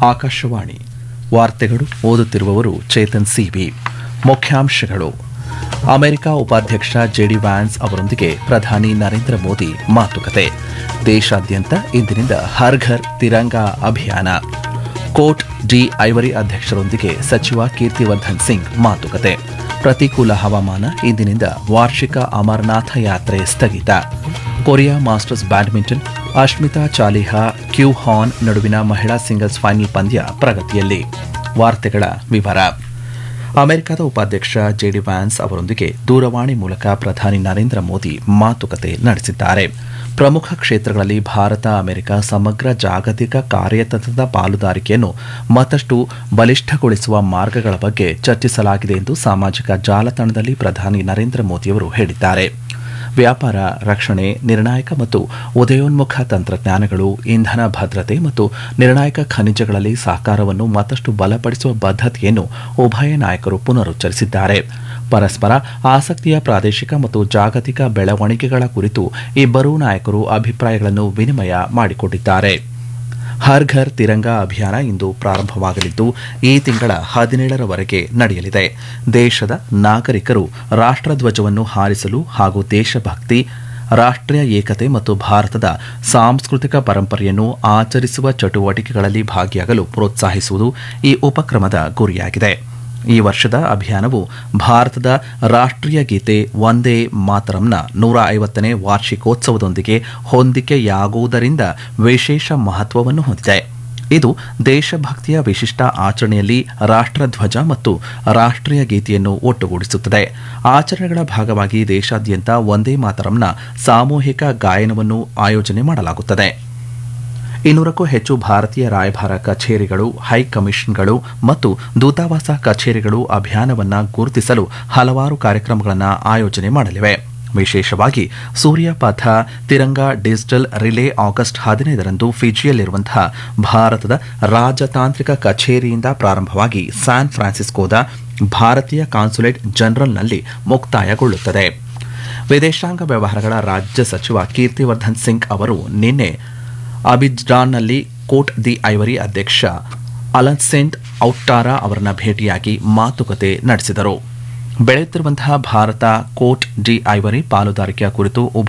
ಆಕಾಶವಾಣಿ ವಾರ್ತೆಗಳು ಓದುತ್ತಿರುವವರು ಚೇತನ್ ಸಿಬಿ ಮುಖ್ಯಾಂಶಗಳು ಅಮೆರಿಕ ಉಪಾಧ್ಯಕ್ಷ ಜೆಡಿ ವ್ಯಾನ್ಸ್ ಅವರೊಂದಿಗೆ ಪ್ರಧಾನಿ ನರೇಂದ್ರ ಮೋದಿ ಮಾತುಕತೆ ದೇಶಾದ್ಯಂತ ಇಂದಿನಿಂದ ಹರ್ ಘರ್ ತಿರಂಗಾ ಅಭಿಯಾನ ಕೋಟ್ ಡಿ ಐವರಿ ಅಧ್ಯಕ್ಷರೊಂದಿಗೆ ಸಚಿವ ಕೀರ್ತಿವರ್ಧನ್ ಸಿಂಗ್ ಮಾತುಕತೆ ಪ್ರತಿಕೂಲ ಹವಾಮಾನ ಇಂದಿನಿಂದ ವಾರ್ಷಿಕ ಅಮರನಾಥ ಯಾತ್ರೆ ಸ್ಥಗಿತ Korea Masters badminton Ashmita Chaliha ಕ್ಯೂ ಹಾನ್ ನಡುವಿನ ಮಹಿಳಾ ಸಿಂಗಲ್ಸ್ ಫೈನಲ್ ಪಂದ್ಯ ಪ್ರಗತಿಯಲ್ಲಿ ವಾರ್ತೆಗಳ ವಿವರ ಅಮೆರಿಕದ ಉಪಾಧ್ಯಕ್ಷ ಜೆಡಿ ವ್ಯಾನ್ಸ್ ಅವರೊಂದಿಗೆ ದೂರವಾಣಿ ಮೂಲಕ ಪ್ರಧಾನಿ ನರೇಂದ್ರ ಮೋದಿ ಮಾತುಕತೆ ನಡೆಸಿದ್ದಾರೆ ಪ್ರಮುಖ ಕ್ಷೇತ್ರಗಳಲ್ಲಿ ಭಾರತ ಅಮೆರಿಕ ಸಮಗ್ರ ಜಾಗತಿಕ ಕಾರ್ಯತಂತ್ರದ ಪಾಲುದಾರಿಕೆಯನ್ನು ಮತ್ತಷ್ಟು ಬಲಿಷ್ಠಗೊಳಿಸುವ ಮಾರ್ಗಗಳ ಬಗ್ಗೆ ಚರ್ಚಿಸಲಾಗಿದೆ ಎಂದು ಸಾಮಾಜಿಕ ಜಾಲತಾಣದಲ್ಲಿ ಪ್ರಧಾನಿ ನರೇಂದ್ರ ಮೋದಿಯವರು ಹೇಳಿದ್ದಾರೆ ವ್ಯಾಪಾರ ರಕ್ಷಣೆ ನಿರ್ಣಾಯಕ ಮತ್ತು ಉದಯೋನ್ಮುಖ ತಂತ್ರಜ್ಞಾನಗಳು ಇಂಧನ ಭದ್ರತೆ ಮತ್ತು ನಿರ್ಣಾಯಕ ಖನಿಜಗಳಲ್ಲಿ ಸಹಕಾರವನ್ನು ಮತ್ತಷ್ಟು ಬಲಪಡಿಸುವ ಬದ್ಧತೆಯನ್ನು ಉಭಯ ನಾಯಕರು ಪುನರುಚ್ಚರಿಸಿದ್ದಾರೆ ಪರಸ್ಪರ ಆಸಕ್ತಿಯ ಪ್ರಾದೇಶಿಕ ಮತ್ತು ಜಾಗತಿಕ ಬೆಳವಣಿಗೆಗಳ ಕುರಿತು ಇಬ್ಬರೂ ನಾಯಕರು ಅಭಿಪ್ರಾಯಗಳನ್ನು ವಿನಿಮಯ ಮಾಡಿಕೊಂಡಿದ್ದಾರೆ ಹರ್ ಘರ್ ತಿರಂಗಾ ಅಭಿಯಾನ ಇಂದು ಪ್ರಾರಂಭವಾಗಲಿದ್ದು ಈ ತಿಂಗಳ ಹದಿನೇಳರವರೆಗೆ ನಡೆಯಲಿದೆ ದೇಶದ ನಾಗರಿಕರು ರಾಷ್ಟ್ರಧ್ವಜವನ್ನು ಹಾರಿಸಲು ಹಾಗೂ ದೇಶಭಕ್ತಿ ರಾಷ್ಟ್ರೀಯ ಏಕತೆ ಮತ್ತು ಭಾರತದ ಸಾಂಸ್ಕೃತಿಕ ಪರಂಪರೆಯನ್ನು ಆಚರಿಸುವ ಚಟುವಟಿಕೆಗಳಲ್ಲಿ ಭಾಗಿಯಾಗಲು ಪ್ರೋತ್ಸಾಹಿಸುವುದು ಈ ಉಪಕ್ರಮದ ಗುರಿಯಾಗಿದೆ ಈ ವರ್ಷದ ಅಭಿಯಾನವು ಭಾರತದ ರಾಷ್ಟ್ರೀಯ ಗೀತೆ ವಂದೇ ಮಾತರಂನ ನೂರ ಐವತ್ತನೇ ವಾರ್ಷಿಕೋತ್ಸವದೊಂದಿಗೆ ಹೊಂದಿಕೆಯಾಗುವುದರಿಂದ ವಿಶೇಷ ಮಹತ್ವವನ್ನು ಹೊಂದಿದೆ ಇದು ದೇಶಭಕ್ತಿಯ ವಿಶಿಷ್ಟ ಆಚರಣೆಯಲ್ಲಿ ರಾಷ್ಟ್ರಧ್ವಜ ಮತ್ತು ರಾಷ್ಟ್ರೀಯ ಗೀತೆಯನ್ನು ಒಟ್ಟುಗೂಡಿಸುತ್ತದೆ ಆಚರಣೆಗಳ ಭಾಗವಾಗಿ ದೇಶಾದ್ಯಂತ ಒಂದೇ ಮಾತರಂನ ಸಾಮೂಹಿಕ ಗಾಯನವನ್ನು ಆಯೋಜನೆ ಮಾಡಲಾಗುತ್ತದೆ ಇನ್ನೂರಕ್ಕೂ ಹೆಚ್ಚು ಭಾರತೀಯ ರಾಯಭಾರ ಕಚೇರಿಗಳು ಹೈಕಮಿಷನ್ಗಳು ಮತ್ತು ದೂತಾವಾಸ ಕಚೇರಿಗಳು ಅಭಿಯಾನವನ್ನು ಗುರುತಿಸಲು ಹಲವಾರು ಕಾರ್ಯಕ್ರಮಗಳನ್ನು ಆಯೋಜನೆ ಮಾಡಲಿವೆ ವಿಶೇಷವಾಗಿ ಸೂರ್ಯಪಥ ತಿರಂಗ ಡಿಜಿಟಲ್ ರಿಲೇ ಆಗಸ್ಟ್ ಹದಿನೈದರಂದು ಫಿಜಿಯಲ್ಲಿರುವಂತಹ ಭಾರತದ ರಾಜತಾಂತ್ರಿಕ ಕಚೇರಿಯಿಂದ ಪ್ರಾರಂಭವಾಗಿ ಸ್ಯಾನ್ ಫ್ರಾನ್ಸಿಸ್ಕೋದ ಭಾರತೀಯ ಕಾನ್ಸುಲೇಟ್ ಜನರಲ್ನಲ್ಲಿ ಮುಕ್ತಾಯಗೊಳ್ಳುತ್ತದೆ ವಿದೇಶಾಂಗ ವ್ಯವಹಾರಗಳ ರಾಜ್ಯ ಸಚಿವ ಕೀರ್ತಿವರ್ಧನ್ ಸಿಂಗ್ ಅವರು ನಿನ್ನೆ ಅಬಿಜ್ಡಾನ್ನಲ್ಲಿ ಕೋಟ್ ದಿ ಐವರಿ ಅಧ್ಯಕ್ಷ ಅಲನ್ಸೆಂಟ್ ಔಟ್ಟಾರಾ ಅವರನ್ನ ಭೇಟಿಯಾಗಿ ಮಾತುಕತೆ ನಡೆಸಿದರು ಬೆಳೆಯುತ್ತಿರುವಂತಹ ಭಾರತ ಕೋಟ್ ಡಿ ಐವರಿ ಪಾಲುದಾರಿಕೆಯ ಕುರಿತು